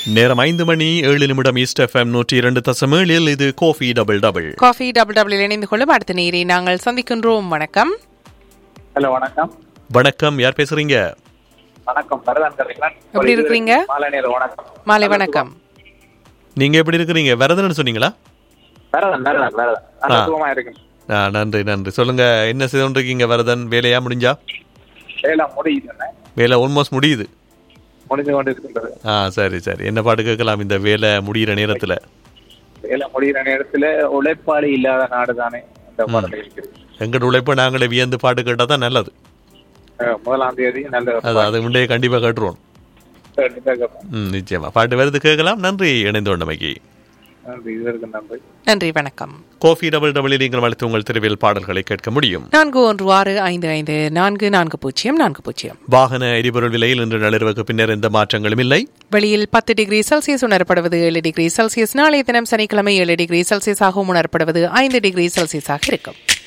நேரம் ஐந்து மணி ஏழு நிமிடம் ஈஸ்ட் எஃப்எம் நூற்றி இரண்டு தசம் ஏழில் இது coffee double double coffee double double இணைந்து கொள்ளும் அடுத்த நேரை நாங்கள் சந்திக்கின்றோம் வணக்கம் ஹலோ வணக்கம் வணக்கம் யார் பேசுறீங்க வணக்கம் பரதான் கதைங்களா எப்படி இருக்கிறீங்க? மாலை நேரம் வணக்கம் மாலை வணக்கம் நீங்க எப்படி இருக்கிறீங்க வரதன் சொன்னீங்களா பரதான் பரதான் பரதான் நல்ல சுகமா இருக்கு ஆ நன்றி நன்றி சொல்லுங்க என்ன செய்து கொண்டிருக்கீங்க வரதன் வேலையா முடிஞ்சா வேலை முடியுதுன்னு வேலை ஆல்மோஸ்ட் முடியுது முடிஞ்சு கொண்டு இருக்கின்றது ஆ சரி சரி என்ன பாட்டு கேட்கலாம் இந்த வேலை முடியிற நேரத்துல வேலை முடிகிற நேரத்துல உழைப்பாளி இல்லாத நாடு தானே இந்த பாடல இருக்குது எங்கட உழைப்ப நாங்களே வியந்து பாட்டு கேட்டா தான் நல்லது அஹ் முதலாம் தேதி நல்ல அது அது முன்னே கண்டிப்பா கேட்டுருவோம் கண்டிப்பா கேட்போம். ம் நிச்சயமா பாட்டு வருது கேட்கலாம் நன்றி இணைந்து கொண்டமைக்கு நன்றி இதற்கு நன்றி நன்றி வணக்கம் கோஃபி டபுள் டபுளில் நீங்கள் வளர்த்து உங்கள் தெருவில் பாடல்களை கேட்க முடியும் நான்கு ஒன்று ஆறு ஐந்து ஐந்து நான்கு நான்கு பூஜ்ஜியம் நான்கு பூஜ்ஜியம் வாகன எரிபொருள் விலையில் இன்று நள்ளிரவுக்கு பின்னர் எந்த மாற்றங்களும் இல்லை வெளியில் பத்து டிகிரி செல்சியஸ் உணரப்படுவது ஏழு டிகிரி செல்சியஸ் நாளைய தினம் சனிக்கிழமை ஏழு டிகிரி செல்சியஸ் ஆகவும் உணரப்படுவது ஐந்து டிகிரி செல்சியஸாக இருக்கும்